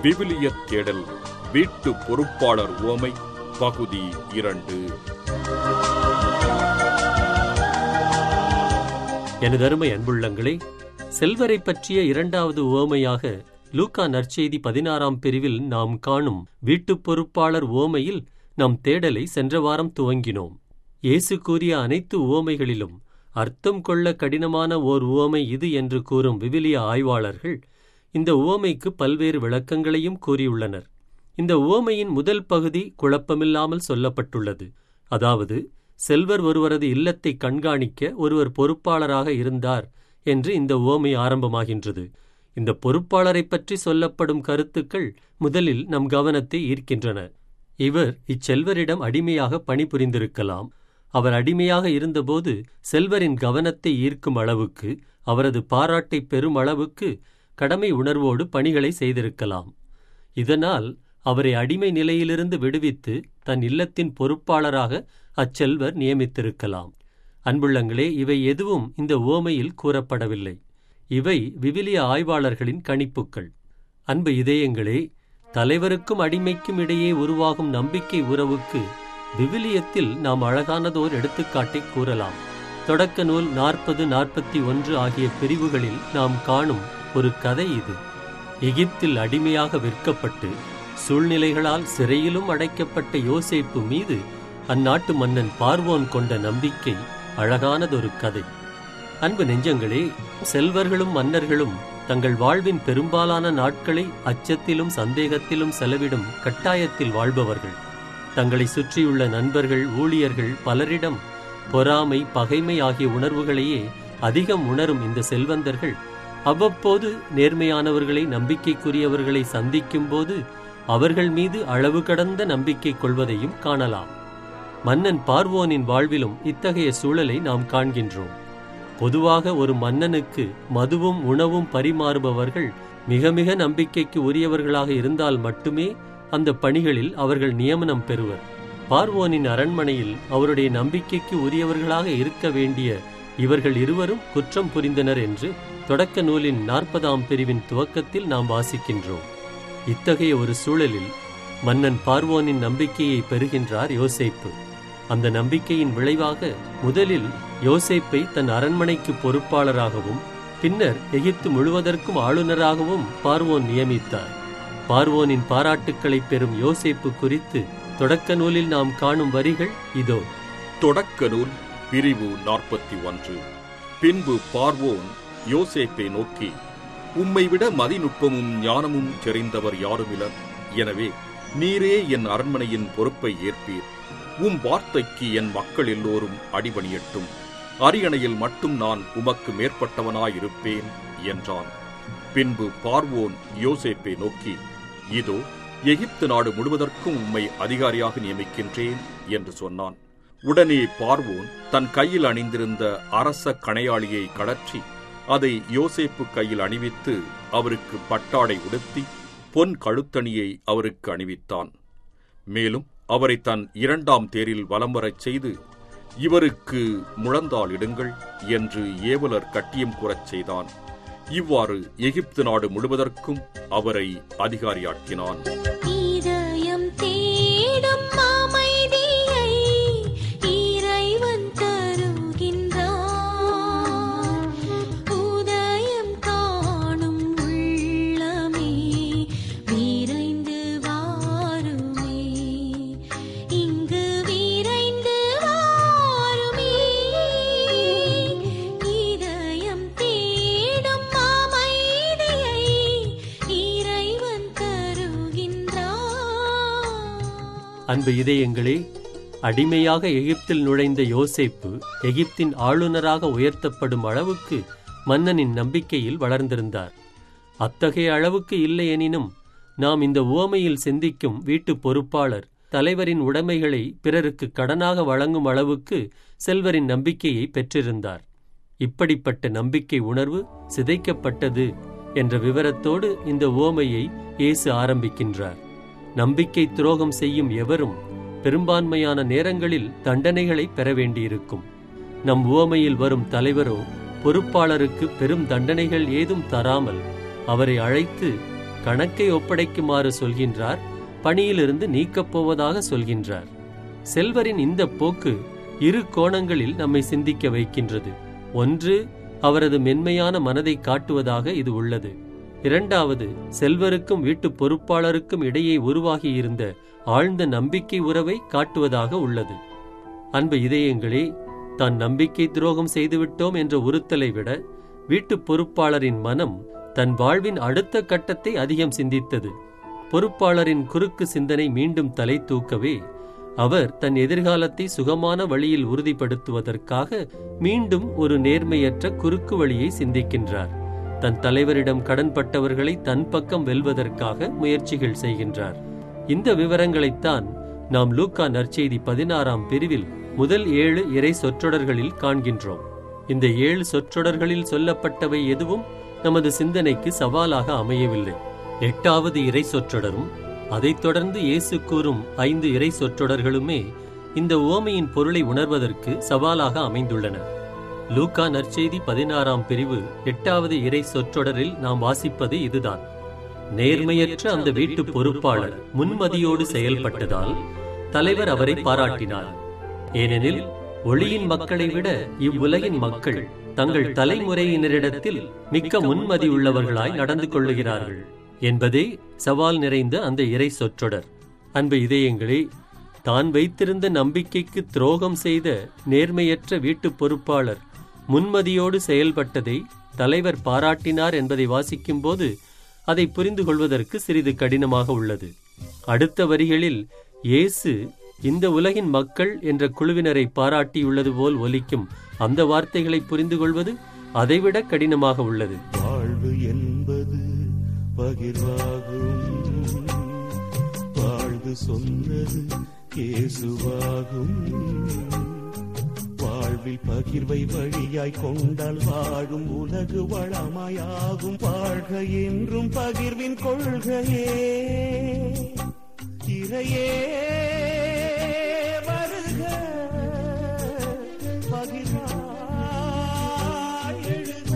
விவிலிய தேடல் வீட்டு பொறுப்பாளர் உவமை பகுதி இரண்டு எனதருமை அன்புள்ளங்களே செல்வரை பற்றிய இரண்டாவது உவமையாக லூக்கா நற்செய்தி பதினாறாம் பிரிவில் நாம் காணும் வீட்டுப் பொறுப்பாளர் உவமையில் நம் தேடலை சென்ற வாரம் துவங்கினோம் இயேசு கூறிய அனைத்து உவமைகளிலும் அர்த்தம் கொள்ள கடினமான ஓர் உவமை இது என்று கூறும் விவிலிய ஆய்வாளர்கள் இந்த உவமைக்கு பல்வேறு விளக்கங்களையும் கூறியுள்ளனர் இந்த உவமையின் முதல் பகுதி குழப்பமில்லாமல் சொல்லப்பட்டுள்ளது அதாவது செல்வர் ஒருவரது இல்லத்தை கண்காணிக்க ஒருவர் பொறுப்பாளராக இருந்தார் என்று இந்த உவமை ஆரம்பமாகின்றது இந்த பொறுப்பாளரைப் பற்றி சொல்லப்படும் கருத்துக்கள் முதலில் நம் கவனத்தை ஈர்க்கின்றன இவர் இச்செல்வரிடம் அடிமையாக பணிபுரிந்திருக்கலாம் அவர் அடிமையாக இருந்தபோது செல்வரின் கவனத்தை ஈர்க்கும் அளவுக்கு அவரது பாராட்டை பெறும் அளவுக்கு கடமை உணர்வோடு பணிகளை செய்திருக்கலாம் இதனால் அவரை அடிமை நிலையிலிருந்து விடுவித்து தன் இல்லத்தின் பொறுப்பாளராக அச்செல்வர் நியமித்திருக்கலாம் அன்புள்ளங்களே இவை எதுவும் இந்த ஓமையில் கூறப்படவில்லை இவை விவிலிய ஆய்வாளர்களின் கணிப்புக்கள் அன்பு இதயங்களே தலைவருக்கும் அடிமைக்கும் இடையே உருவாகும் நம்பிக்கை உறவுக்கு விவிலியத்தில் நாம் அழகானதோர் எடுத்துக்காட்டை கூறலாம் தொடக்க நூல் நாற்பது நாற்பத்தி ஒன்று ஆகிய பிரிவுகளில் நாம் காணும் ஒரு கதை இது எகிப்தில் அடிமையாக விற்கப்பட்டு சூழ்நிலைகளால் சிறையிலும் அடைக்கப்பட்ட யோசேப்பு மீது அந்நாட்டு மன்னன் பார்வோன் கொண்ட நம்பிக்கை அழகானதொரு கதை அன்பு நெஞ்சங்களே செல்வர்களும் மன்னர்களும் தங்கள் வாழ்வின் பெரும்பாலான நாட்களை அச்சத்திலும் சந்தேகத்திலும் செலவிடும் கட்டாயத்தில் வாழ்பவர்கள் தங்களை சுற்றியுள்ள நண்பர்கள் ஊழியர்கள் பலரிடம் பொறாமை பகைமை ஆகிய உணர்வுகளையே அதிகம் உணரும் இந்த செல்வந்தர்கள் அவ்வப்போது நேர்மையானவர்களை நம்பிக்கைக்குரியவர்களை சந்திக்கும்போது அவர்கள் மீது அளவு கடந்த நம்பிக்கை கொள்வதையும் காணலாம் மன்னன் பார்வோனின் வாழ்விலும் இத்தகைய சூழலை நாம் காண்கின்றோம் பொதுவாக ஒரு மன்னனுக்கு மதுவும் உணவும் பரிமாறுபவர்கள் மிக மிக நம்பிக்கைக்கு உரியவர்களாக இருந்தால் மட்டுமே அந்த பணிகளில் அவர்கள் நியமனம் பெறுவர் பார்வோனின் அரண்மனையில் அவருடைய நம்பிக்கைக்கு உரியவர்களாக இருக்க வேண்டிய இவர்கள் இருவரும் குற்றம் புரிந்தனர் என்று தொடக்க நூலின் நாற்பதாம் பிரிவின் துவக்கத்தில் நாம் வாசிக்கின்றோம் இத்தகைய ஒரு சூழலில் மன்னன் பார்வோனின் நம்பிக்கையை பெறுகின்றார் யோசேப்பு அந்த நம்பிக்கையின் விளைவாக முதலில் யோசேப்பை தன் அரண்மனைக்கு பொறுப்பாளராகவும் பின்னர் எகிப்து முழுவதற்கும் ஆளுநராகவும் பார்வோன் நியமித்தார் பார்வோனின் பாராட்டுக்களை பெறும் யோசேப்பு குறித்து தொடக்க நூலில் நாம் காணும் வரிகள் இதோ தொடக்க நூல் பிரிவு நாற்பத்தி ஒன்று பின்பு பார்வோன் யோசேப்பை நோக்கி உம்மை விட மதிநுட்பமும் ஞானமும் தெரிந்தவர் யாருமிலர் எனவே நீரே என் அரண்மனையின் பொறுப்பை ஏற்பீர் உம் வார்த்தைக்கு என் மக்கள் எல்லோரும் அடிபணியட்டும் அரியணையில் மட்டும் நான் உமக்கு மேற்பட்டவனாயிருப்பேன் என்றான் பின்பு பார்வோன் யோசேப்பை நோக்கி இதோ எகிப்து நாடு முழுவதற்கும் உம்மை அதிகாரியாக நியமிக்கின்றேன் என்று சொன்னான் உடனே பார்வோன் தன் கையில் அணிந்திருந்த அரச கணையாளியை கழற்றி அதை யோசேப்பு கையில் அணிவித்து அவருக்கு பட்டாடை உடுத்தி பொன் கழுத்தணியை அவருக்கு அணிவித்தான் மேலும் அவரை தன் இரண்டாம் தேரில் வலம் வரச் செய்து இவருக்கு முழந்தாள் இடுங்கள் என்று ஏவலர் கட்டியம் கூறச் செய்தான் இவ்வாறு எகிப்து நாடு முழுவதற்கும் அவரை அதிகாரியாக்கினான் இதயம் தேடும் அமைதியை இறைவன் தருகின்றார் உதயம் காணும் உள்ளமே விரைந்து வாருமே இங்கு விரைந்து வாருமே இதயம் தேடும் அமைதியை இறைவன் தருகின்றார் அன்பு இதயங்களே அடிமையாக எகிப்தில் நுழைந்த யோசேப்பு எகிப்தின் ஆளுநராக உயர்த்தப்படும் அளவுக்கு மன்னனின் நம்பிக்கையில் வளர்ந்திருந்தார் அத்தகைய அளவுக்கு இல்லையெனினும் நாம் இந்த உவமையில் சிந்திக்கும் வீட்டு பொறுப்பாளர் தலைவரின் உடைமைகளை பிறருக்கு கடனாக வழங்கும் அளவுக்கு செல்வரின் நம்பிக்கையை பெற்றிருந்தார் இப்படிப்பட்ட நம்பிக்கை உணர்வு சிதைக்கப்பட்டது என்ற விவரத்தோடு இந்த உவமையை இயேசு ஆரம்பிக்கின்றார் நம்பிக்கை துரோகம் செய்யும் எவரும் பெரும்பான்மையான நேரங்களில் தண்டனைகளை பெற வேண்டியிருக்கும் நம் உவமையில் வரும் தலைவரோ பொறுப்பாளருக்கு பெரும் தண்டனைகள் ஏதும் தராமல் அவரை அழைத்து கணக்கை ஒப்படைக்குமாறு சொல்கின்றார் பணியிலிருந்து நீக்கப் போவதாக சொல்கின்றார் செல்வரின் இந்த போக்கு இரு கோணங்களில் நம்மை சிந்திக்க வைக்கின்றது ஒன்று அவரது மென்மையான மனதை காட்டுவதாக இது உள்ளது இரண்டாவது செல்வருக்கும் வீட்டு பொறுப்பாளருக்கும் இடையே உருவாகியிருந்த ஆழ்ந்த நம்பிக்கை உறவை காட்டுவதாக உள்ளது அன்பு இதயங்களே தான் நம்பிக்கை துரோகம் செய்துவிட்டோம் என்ற உறுத்தலை விட வீட்டு பொறுப்பாளரின் மனம் தன் வாழ்வின் அடுத்த கட்டத்தை அதிகம் சிந்தித்தது பொறுப்பாளரின் குறுக்கு சிந்தனை மீண்டும் தலை தூக்கவே அவர் தன் எதிர்காலத்தை சுகமான வழியில் உறுதிப்படுத்துவதற்காக மீண்டும் ஒரு நேர்மையற்ற குறுக்கு வழியை சிந்திக்கின்றார் தன் தலைவரிடம் கடன்பட்டவர்களை தன் பக்கம் வெல்வதற்காக முயற்சிகள் செய்கின்றார் இந்த விவரங்களைத்தான் நாம் லூக்கா நற்செய்தி பதினாறாம் பிரிவில் முதல் ஏழு இறை சொற்றொடர்களில் காண்கின்றோம் இந்த ஏழு சொற்றொடர்களில் சொல்லப்பட்டவை எதுவும் நமது சிந்தனைக்கு சவாலாக அமையவில்லை எட்டாவது இறை சொற்றொடரும் அதைத் தொடர்ந்து இயேசு கூறும் ஐந்து இறை சொற்றொடர்களுமே இந்த உவமையின் பொருளை உணர்வதற்கு சவாலாக அமைந்துள்ளன லூக்கா நற்செய்தி பதினாறாம் பிரிவு எட்டாவது இறை சொற்றொடரில் நாம் வாசிப்பது இதுதான் நேர்மையற்ற அந்த வீட்டு பொறுப்பாளர் முன்மதியோடு செயல்பட்டதால் தலைவர் அவரை பாராட்டினார் ஏனெனில் ஒளியின் மக்களை விட இவ்வுலகின் மக்கள் தங்கள் தலைமுறையினரிடத்தில் மிக்க முன்மதியுள்ளவர்களாய் நடந்து கொள்ளுகிறார்கள் என்பதே சவால் நிறைந்த அந்த இறை சொற்றொடர் அன்பு இதயங்களே தான் வைத்திருந்த நம்பிக்கைக்கு துரோகம் செய்த நேர்மையற்ற வீட்டு பொறுப்பாளர் முன்மதியோடு செயல்பட்டதை தலைவர் பாராட்டினார் என்பதை வாசிக்கும்போது அதை புரிந்து கொள்வதற்கு சிறிது கடினமாக உள்ளது அடுத்த வரிகளில் இயேசு இந்த உலகின் மக்கள் என்ற குழுவினரை பாராட்டியுள்ளது போல் ஒலிக்கும் அந்த வார்த்தைகளை புரிந்து கொள்வது அதைவிட கடினமாக உள்ளது வாழ்வு என்பது பகிர்வாகும் வாழ்வு சொன்னது இயேசுவாகும் வாழ்வில் பகிர்வை வழியாய் கொண்டால் வாழும் உலகு வளமாயாகும் வாழ்க என்றும் பகிர்வின் கொள்கையே இறையே வருக பகிர்வாய் எழுக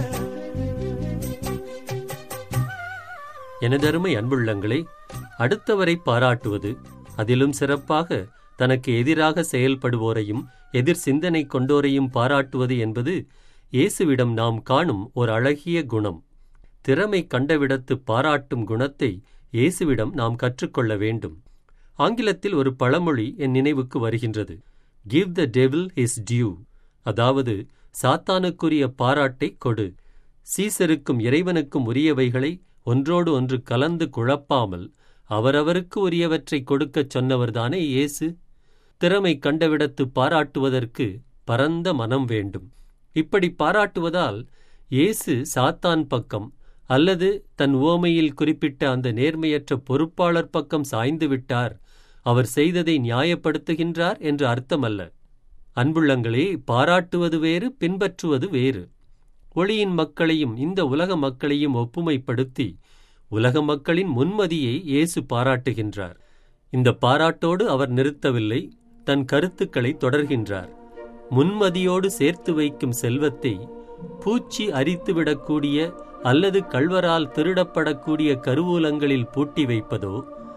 எனதருமை அன்புள்ளங்களே அடுத்தவரை பாராட்டுவது அதிலும் சிறப்பாக தனக்கு எதிராக செயல்படுவோரையும் எதிர் சிந்தனை கொண்டோரையும் பாராட்டுவது என்பது இயேசுவிடம் நாம் காணும் ஒரு அழகிய குணம் திறமை கண்டவிடத்து பாராட்டும் குணத்தை இயேசுவிடம் நாம் கற்றுக்கொள்ள வேண்டும் ஆங்கிலத்தில் ஒரு பழமொழி என் நினைவுக்கு வருகின்றது give the devil his due அதாவது சாத்தானுக்குரிய பாராட்டை கொடு சீசருக்கும் இறைவனுக்கும் உரியவைகளை ஒன்றோடு ஒன்று கலந்து குழப்பாமல் அவரவருக்கு உரியவற்றை கொடுக்கச் சொன்னவர்தானே இயேசு திறமை கண்டவிடத்து பாராட்டுவதற்கு பரந்த மனம் வேண்டும் இப்படி பாராட்டுவதால் இயேசு சாத்தான் பக்கம் அல்லது தன் உவமையில் குறிப்பிட்ட அந்த நேர்மையற்ற பொறுப்பாளர் பக்கம் சாய்ந்து விட்டார் அவர் செய்ததை நியாயப்படுத்துகின்றார் என்று அர்த்தமல்ல அன்புள்ளங்களே பாராட்டுவது வேறு பின்பற்றுவது வேறு ஒளியின் மக்களையும் இந்த உலக மக்களையும் ஒப்புமைப்படுத்தி உலக மக்களின் முன்மதியை இயேசு பாராட்டுகின்றார் இந்த பாராட்டோடு அவர் நிறுத்தவில்லை தன் கருத்துக்களை தொடர்கின்றார் முன்மதியோடு சேர்த்து வைக்கும் செல்வத்தை பூச்சி அரித்துவிடக்கூடிய அல்லது கள்வரால் திருடப்படக்கூடிய கருவூலங்களில் பூட்டி வைப்பதோ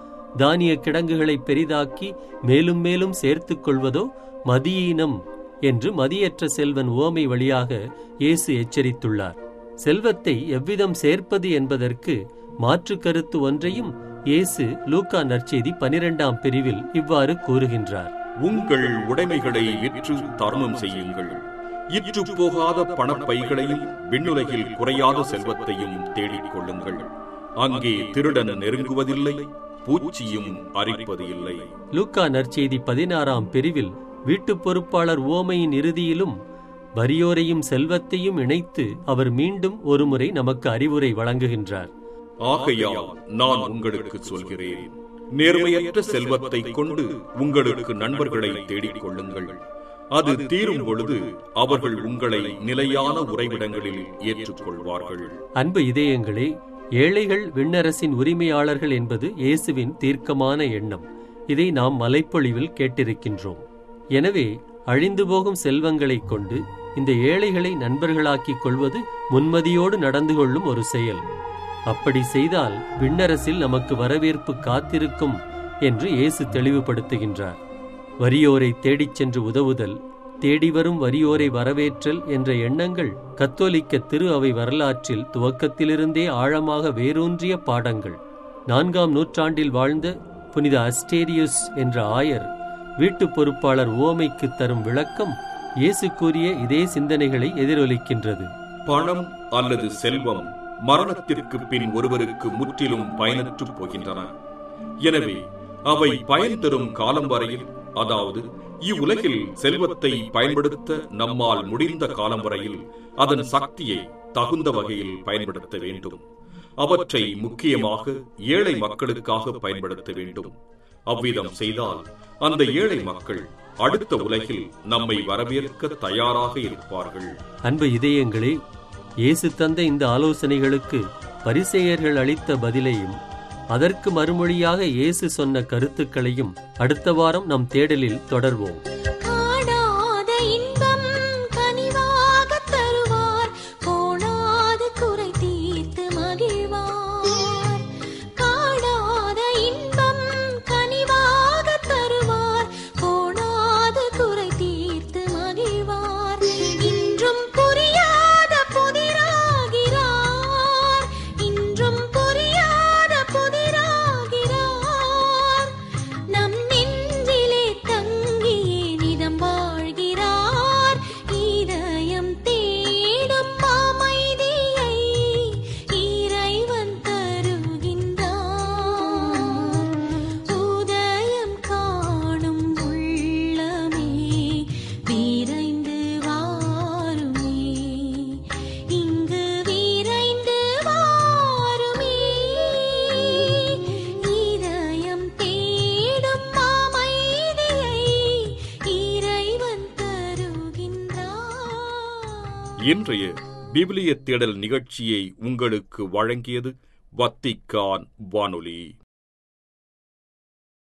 தானிய கிடங்குகளை பெரிதாக்கி மேலும் மேலும் சேர்த்துக் கொள்வதோ மதியீனம் என்று மதியற்ற செல்வன் உவமை வழியாக இயேசு எச்சரித்துள்ளார் செல்வத்தை எவ்விதம் சேர்ப்பது என்பதற்கு மாற்று கருத்து ஒன்றையும் இயேசு லூக்கா நற்செய்தி பனிரெண்டாம் பிரிவில் இவ்வாறு கூறுகின்றார் உங்கள் உடைமைகளை விற்று தர்மம் செய்யுங்கள் இற்று போகாத பணப்பைகளையும் விண்ணுலகில் குறையாத செல்வத்தையும் தேடிக் கொள்ளுங்கள் அங்கே திருடன் நெருங்குவதில்லை பூச்சியும் அரிப்பது இல்லை லூக்கா நற்செய்தி பதினாறாம் பிரிவில் வீட்டுப் பொறுப்பாளர் ஓமையின் இறுதியிலும் வறியோரையும் செல்வத்தையும் இணைத்து அவர் மீண்டும் ஒருமுறை நமக்கு அறிவுரை வழங்குகின்றார் ஆகையால் நான் உங்களுக்கு சொல்கிறேன் நேர்மையற்ற செல்வத்தை கொண்டு உங்களுக்கு நண்பர்களை தேடிக் கொள்ளுங்கள் அது தீரும் பொழுது அவர்கள் உங்களை நிலையான உறைவிடங்களில் ஏற்றுக்கொள்வார்கள் அன்பு இதயங்களே ஏழைகள் விண்ணரசின் உரிமையாளர்கள் என்பது இயேசுவின் தீர்க்கமான எண்ணம் இதை நாம் மலைப்பொழிவில் கேட்டிருக்கின்றோம் எனவே அழிந்து போகும் செல்வங்களைக் கொண்டு இந்த ஏழைகளை நண்பர்களாக்கிக் கொள்வது முன்மதியோடு நடந்து கொள்ளும் ஒரு செயல் அப்படி செய்தால் விண்ணரசில் நமக்கு வரவேற்பு காத்திருக்கும் என்று இயேசு தெளிவுபடுத்துகின்றார் வறியோரை தேடிச் சென்று உதவுதல் தேடி வரும் வறியோரை வரவேற்றல் என்ற எண்ணங்கள் கத்தோலிக்க திரு அவை வரலாற்றில் துவக்கத்திலிருந்தே ஆழமாக வேரூன்றிய பாடங்கள் நான்காம் நூற்றாண்டில் வாழ்ந்த புனித அஸ்டேரியஸ் என்ற ஆயர் வீட்டுப் பொறுப்பாளர் ஓமைக்கு தரும் விளக்கம் இயேசு கூறிய இதே சிந்தனைகளை எதிரொலிக்கின்றது பணம் அல்லது செல்வம் மரணத்திற்கு பின் ஒருவருக்கு முற்றிலும் பயனற்று போகின்றன எனவே அவை பயன் தரும் காலம் வரையில் அதாவது இவ்வுலகில் செல்வத்தை பயன்படுத்த நம்மால் முடிந்த காலம் வரையில் அதன் சக்தியை தகுந்த வகையில் பயன்படுத்த வேண்டும் அவற்றை முக்கியமாக ஏழை மக்களுக்காக பயன்படுத்த வேண்டும் அவ்விதம் செய்தால் அந்த ஏழை மக்கள் அடுத்த உலகில் நம்மை வரவேற்க தயாராக இருப்பார்கள் அன்பு இதயங்களே இயேசு தந்த இந்த ஆலோசனைகளுக்கு பரிசேயர்கள் அளித்த பதிலையும் அதற்கு மறுமொழியாக இயேசு சொன்ன கருத்துக்களையும் அடுத்த வாரம் நம் தேடலில் தொடர்வோம் காணாத இன்பம் கனிவாகத் தருவார் கோணாத குறை தீர்த்து மகிழ்வார் காணாத இன்பம் கனிவாகத் தருவார் கோணாத குறை தீர்த்து மகிழ்வார் இன்றும் புரியாத புதிராகிறார் இன்றும் புரியாத புதிராகிறார் நம் நெஞ்சிலே தங்கியே நிதம் வாழ்கிறார் இதயம் தேடும் அமைதியை இறைவன் தருகின்றார் உதயம் காணும் உள்ளமே விரைந்து வாருமே இங்கு விரைந்து வாருமே இதயம் தேடும் அமைதியை இறைவன் தருகின்றார் இன்றைய விவிலிய தேடல் நிகழ்ச்சியை உங்களுக்கு வழங்கியது வத்திக்கான் வானொலி